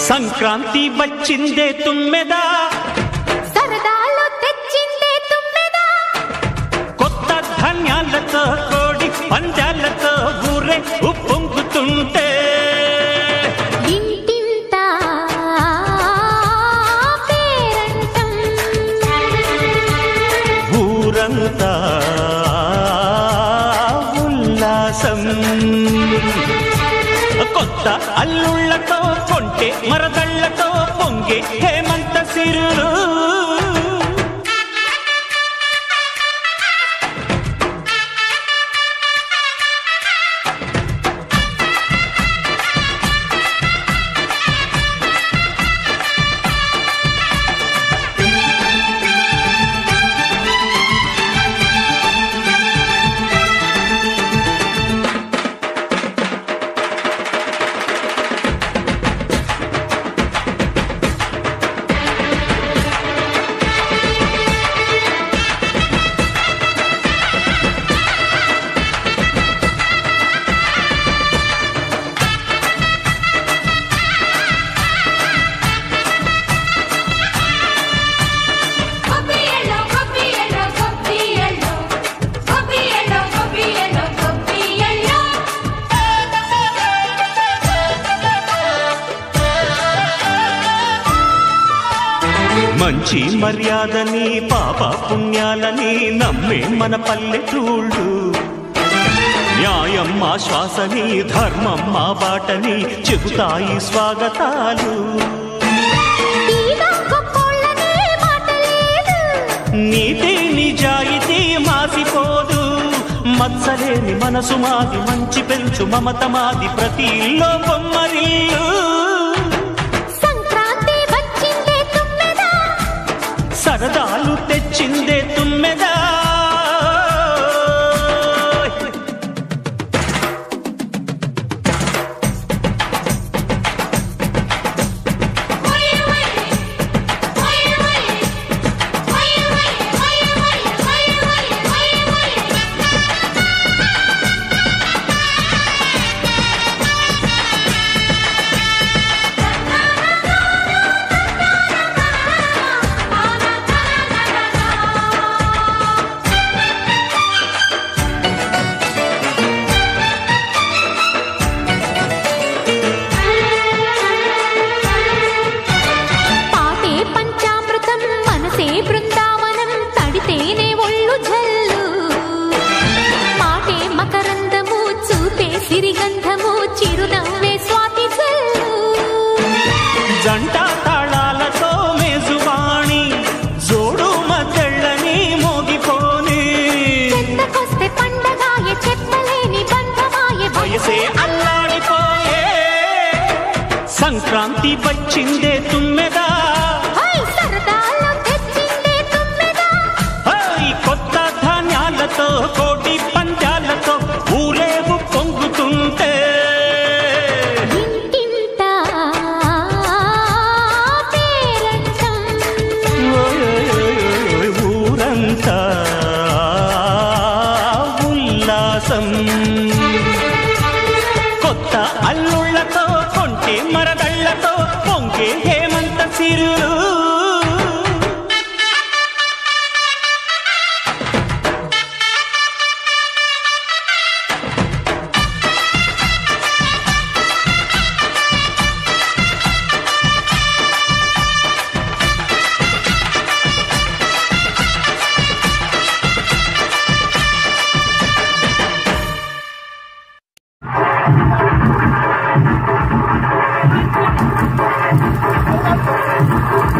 సంక్రాంతి వచ్చిందే తుమ్మెదా సరదాలో తెచ్చిందే తుమ్మెదా కొత్త ధాన్యాలతో కోడి పంజాలతో ఊరే ఉప్పొంగుతుంటే ఇంటింత పేరంటం ఊరంతా ఉల్లాసం కొత్త అల్లుళ్ళతో కొంటే మరదళ్ళతో పొంగే హేమంత సిరులు కొబ్బి ఎల్లో కొబ్బి ఎల్లో కొబ్బి ఎల్లో కొబ్బి ఎల్లో కొబ్బి ఎల్లో కొబ్బి ఎల్లో మంచి మర్యాదని పాప పుణ్యాలని నమ్మే మన పల్లెటూళ్ళు న్యాయం మా శ్వాసని ధర్మం మా బాటని చెబుతాయి స్వాగతాలు ఈగా గొప్పోళ్ళనే మాట లేదు నీతి నిజాయితీ మాసిపోదు మత్సలేని మనసు మాది మంచి పెంచు మమత మాది ప్రతి ఇల్లో బొమ్మరిల్లు సంక్రాంతి వచ్చిందే తుమ్మెదా సరదాలు తెచ్చిందే తుమ్మెదా హోయ్ హోయ్ హోయ్ హోయ్ హోయ్ హోయ్ హోయ్ హోయ్ హోయ్ హోయ్ పాటే పంచామృతం మనసే బృందావనం తడితేనే ఒళ్ళు జల్లు మాటే మకరందము చూపే సిరిగంధము చిరునవ్వే స్వాతి జల్లు జంట తాళాలతో మేజువాణి జోడు మద్దళ్ళని మోగిపోని చెంతకొస్తే పండగాయ చెప్పలేని బంధమాయ వయసే అల్లాడిపోయే సంక్రాంతి వచ్చిందే తుమ్మెదా హై సరదాలో తెచ్చిందే తుమ్మెదా హై కొత్త ధాన్యాలతో కోటి పంజాలతో ఊరేగు పొంగుతుంటే ఇంటింత పేరంటం ఓయ్ ఊరంతా ఉల్లాసం కొత్త అల్లుళ్ళతో కొంటే మరదళ్ళతో పొంగే హేమంత సిరులు Thank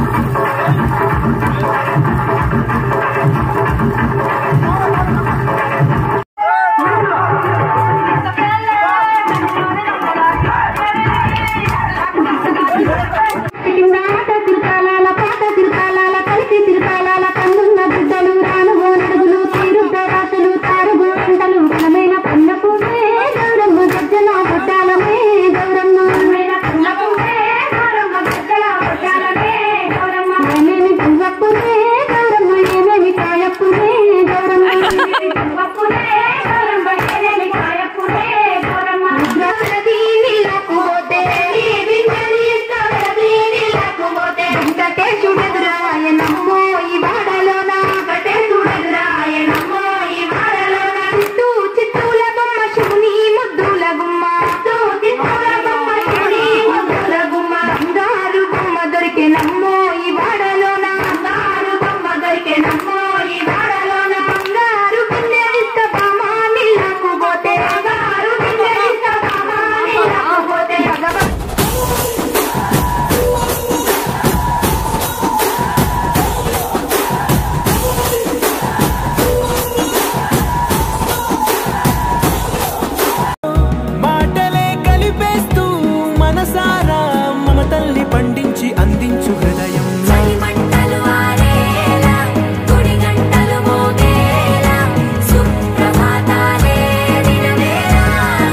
పాటల్ని పండించి అందించు హృదయం చలిమంటలు ఆరేలా గుడి గంటలు మోగేలా సుప్రభాతాలే దినవేళ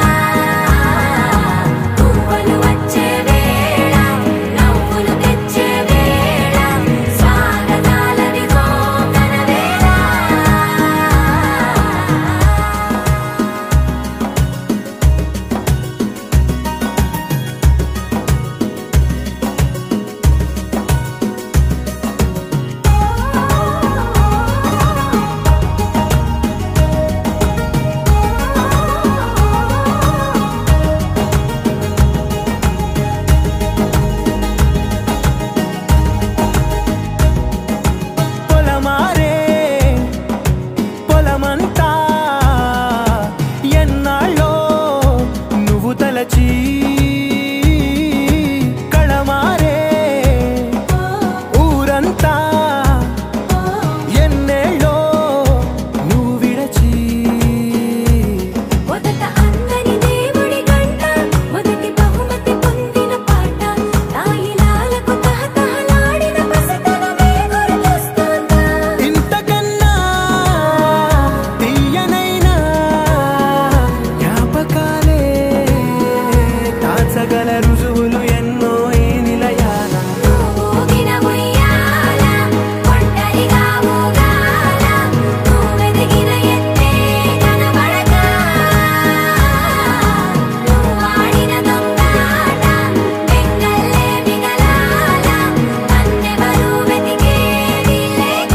పువ్వులు వచ్చే వేళ నవ్వులు తెచ్చే వేళ స్వాగతాలది గోకన వేళ పొలమారే పొలమంతా ఎన్నాళ్ళో నువ్వు తలచి కళమారే ఊరంతా ఎన్నేళ్ళో నువ్వు విడచి మొదట అందని దేవుడి గంట మొదటి బహుమతి పొందిన పాట తాయిలాలకు తహతహలాడిన పసితనమే గుర్తొస్తుందా ఇంతకన్నా తీయనైనా జ్ఞాపకాలే దాచగల రుజువులు ఎన్నో ఈ నిలయాల ఊగిన ఉయ్యాల ఒంటరిగా ఊగాల నువ్వెదిగిన ఎత్తే కనబడక నువ్వాడిన దొంగాట బెంగల్లే మిగలాల నన్నెవరూ వెతికేది లేక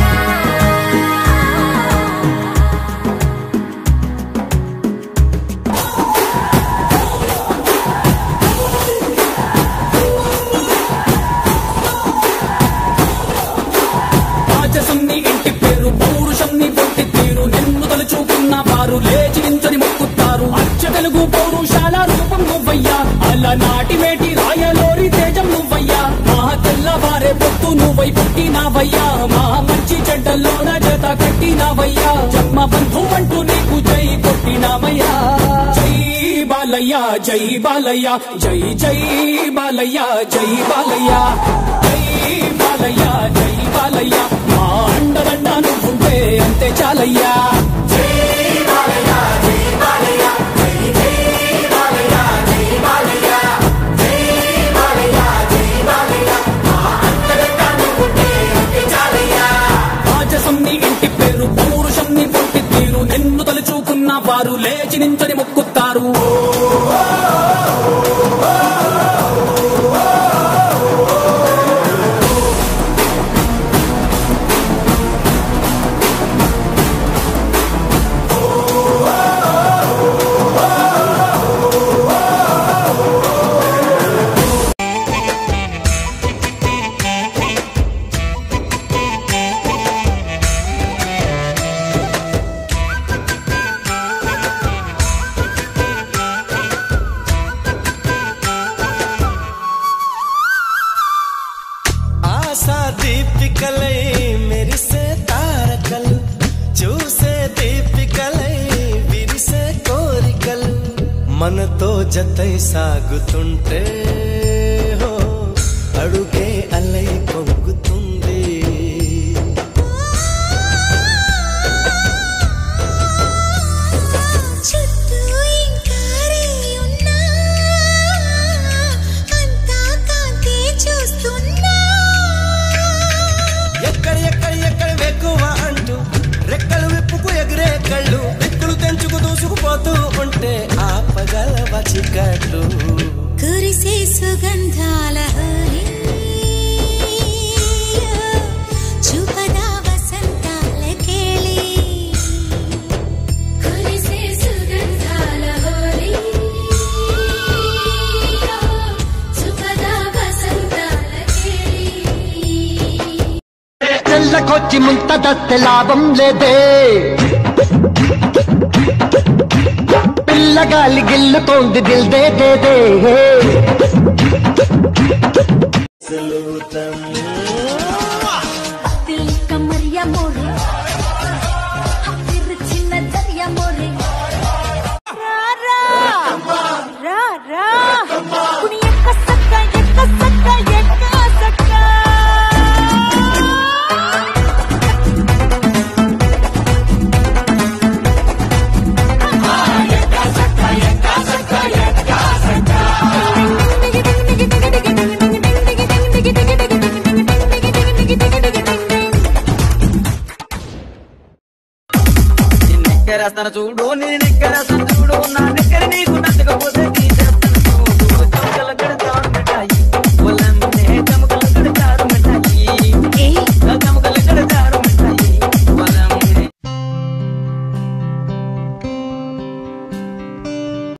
రాజసం నీ ఇంటి పేరు పౌరుషం నీ పొట్టి తీరు నిన్ను తలుచుకున్న వారు లేచి నించని మొక్కుతారు అచ్చ తెలుగు పౌరుషాల రూపం నువ్వయ్యా అలా నాటి మేటి రాయలోరి తేజం నువ్వయ్యా మా తెల్లవారే పొత్తు నువ్వై పుట్టినావయ్యా మా మంచి చెడ్డల్లోన జత కట్టినావయ్యా జన్మ బంధు అంటూ నీకు జై కొట్టినామయ్యా జై బాలయ్య జై బాలయ్య జై జై బాలయ్య జై బాలయ్య జై బాలయ్య జై బాలయ్య మా అండదండ నువ్వుంటే అంతే చాలయ్యా రాజసం నీ ఇంటి పేరు పౌరుషం నీ పొట్టి తీరు నిన్ను తలుచుకున్న వారు లేచి నించని మొక్కుతారు ఆశా దీపికలై మెరిసే తారకలు చూసే దీపికలై విరిసే కోరికలు మనతో జతై సాగుతుంటే హో అడుగే అలై పొంగుతుంది చుట్టూ ఇంకారే ఉన్నా అంతా కాంతే చూస్తున్నా ఎక్కడ ఎక్కడ ఎక్కడ వెక్కువ అంటూ రెక్కలు విప్పుకు ఎగిరే కళ్ళు దిక్కులు తెంచుకు దూసుకుపోతూ ఉంటే ఆపగలవ చికట్లు కురిసే సుగంధాల హరి చూపదా వసంతాల కేళి కురిసే సుగంధాల హరి చూపదా వసంతాల కేళి తెల్లకొచ్చి ముంత దస్తే లాభం లేదే పిల్లగాలి గిల్లుతోంది దిల్ దే దే దే दिल कमरिया मोरे फिर छिन्न दरिया मोरे रा रा रा रा कुनी एक सक्का एक सक्का పెడతాను చూడు నీ నిక్కర